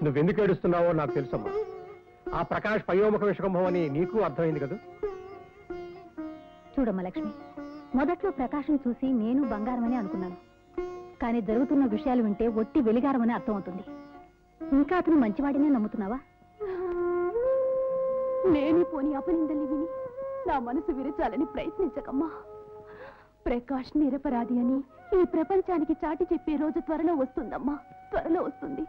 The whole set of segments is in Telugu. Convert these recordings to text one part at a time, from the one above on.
నువ్వెందుకు ఏడుస్తున్నావో నాకు తెలుసమ్మా ఆ ప్రకాష్ పయోముఖ విషకుంభం అని నీకు అర్థమైంది కదా చూడమ్మ లక్ష్మి మొదట్లో ప్రకాశం చూసి నేను బంగారమని అనుకున్నాను కానీ జరుగుతున్న విషయాలు వింటే ఒట్టి వెలిగారమని అర్థమవుతుంది ఇంకా అతను మంచివాడినే నమ్ముతున్నావా లేని పోని అపనిందల్ని విని నా మనసు విరచాలని ప్రయత్నించకమ్మా ప్రకాష్ నిరపరాధి అని ఈ ప్రపంచానికి చాటి చెప్పే రోజు త్వరలో వస్తుందమ్మా త్వరలో వస్తుంది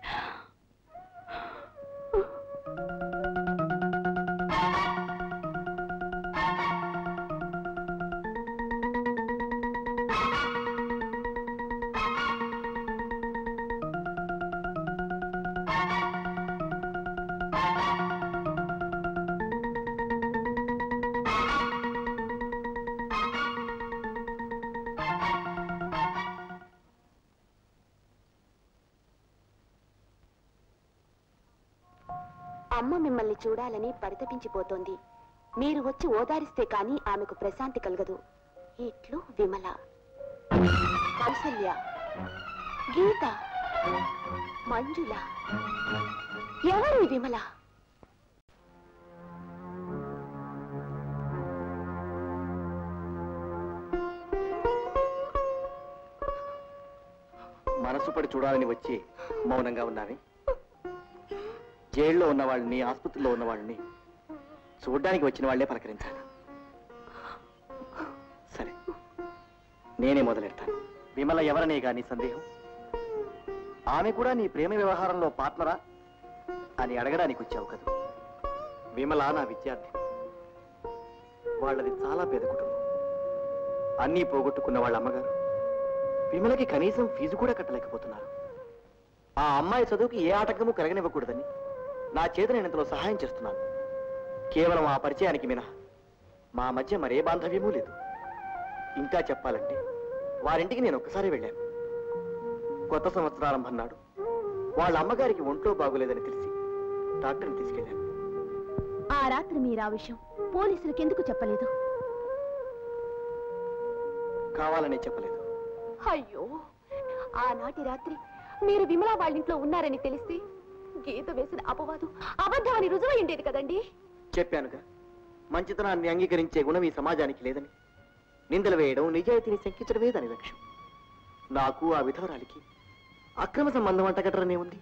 అమ్మ మిమ్మల్ని చూడాలని పరితపించిపోతోంది మీరు వచ్చి ఓదారిస్తే కాని ఆమెకు ప్రశాంతి కలగదు ఇట్లు విమల కౌసల్య గీత మంజుల ఎవరు ఈ విమల మనసు పడి చూడాలని వచ్చి మౌనంగా ఉన్నావి జైల్లో ఉన్న వాళ్ళని ఆసుపత్రిలో ఉన్న వాళ్ళని చూడ్డానికి వచ్చిన వాళ్ళే పలకరించాలి సరే నేనే మొదలెడతాను విమల ఎవరనే కానీ సందేహం ఆమె కూడా నీ ప్రేమ వ్యవహారంలో పార్ట్నరా అని అడగడానికి వచ్చావు కదా విమల నా విద్యార్థి వాళ్ళది చాలా పేద కుటుంబం అన్నీ పోగొట్టుకున్న వాళ్ళ అమ్మగారు విమలకి కనీసం ఫీజు కూడా కట్టలేకపోతున్నారు ఆ అమ్మాయి చదువుకి ఏ ఆటంకము కలగనివ్వకూడదని నా చేత నేను ఇంతలో సహాయం చేస్తున్నాను కేవలం ఆ పరిచయానికి మినహా మా మధ్య మరే బాంధవ్యమూ లేదు ఇంకా చెప్పాలంటే వారింటికి నేను ఒక్కసారి వెళ్ళాను కొత్త సంవత్సరారంభం నాడు వాళ్ళ అమ్మగారికి ఒంట్లో బాగోలేదని తెలిసి డాక్టర్ని తీసుకెళ్ళాను ఆ రాత్రి మీరు ఆ విషయం పోలీసులకు ఎందుకు చెప్పలేదు కావాలనే చెప్పలేదు అయ్యో ఆనాటి రాత్రి మీరు విమల వాళ్ళ ఇంట్లో ఉన్నారని తెలిస్తే గీత వేసిన అపవాదు అబద్ధమని రుజువై ఉండేది కదండి చెప్పానుగా మంచితనాన్ని అంగీకరించే గుణం ఈ సమాజానికి లేదని నిందలు వేయడం నిజాయితీని శంకించడమే దాని లక్ష్యం నాకు ఆ విధవరాలికి అక్రమ సంబంధం అంటగట్టరనే ఉంది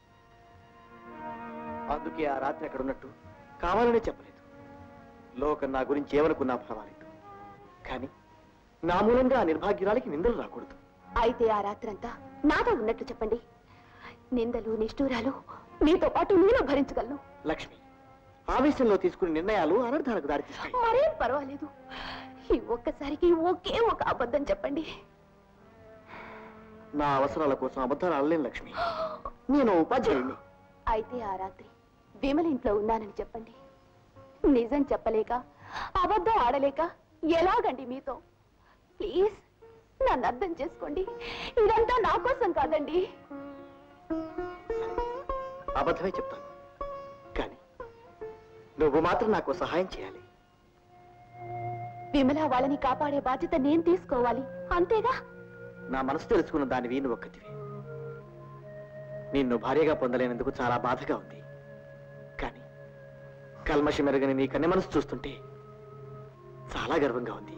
అందుకే ఆ రాత్రి అక్కడ ఉన్నట్టు కావాలనే చెప్పలేదు లోకం నా గురించి ఏమనుకున్నా పర్వాలేదు కానీ నా మూలంగా ఆ నిర్భాగ్యురాలికి నిందలు రాకూడదు అయితే ఆ రాత్రంతా నాతో ఉన్నట్లు చెప్పండి నిందలు నిష్ఠూరాలు మీతో పాటు నేను భరించగలను లక్ష్మి ఆవేశంలో తీసుకునే నిర్ణయాలు అనర్థాలకు దారితీస్తాయి మరేం పర్వాలేదు ఈ ఒక్కసారికి ఒకే ఒక అబద్ధం చెప్పండి నా అవసరాల కోసం అబద్ధాలు అనలేను లక్ష్మి నేను ఉపాధ్యాయుడిని అయితే ఆ రాత్రి విమల ఇంట్లో ఉన్నానని చెప్పండి నిజం చెప్పలేక అబద్ధం ఆడలేక ఎలాగండి మీతో ప్లీజ్ నన్ను అర్థం చేసుకోండి ఇదంతా నా కోసం కాదండి అబద్ధమే చెప్తాను కానీ నువ్వు మాత్రం నాకు సహాయం చేయాలి విమల వాళ్ళని కాపాడే బాధ్యత నేను తీసుకోవాలి అంతేగా నా మనసు తెలుసుకున్న దానివి నువ్వు ఒక్కతివి నిన్ను భార్యగా పొందలేనందుకు చాలా బాధగా ఉంది కానీ కల్మషి మెరుగని నీ కన్నె మనసు చూస్తుంటే చాలా గర్వంగా ఉంది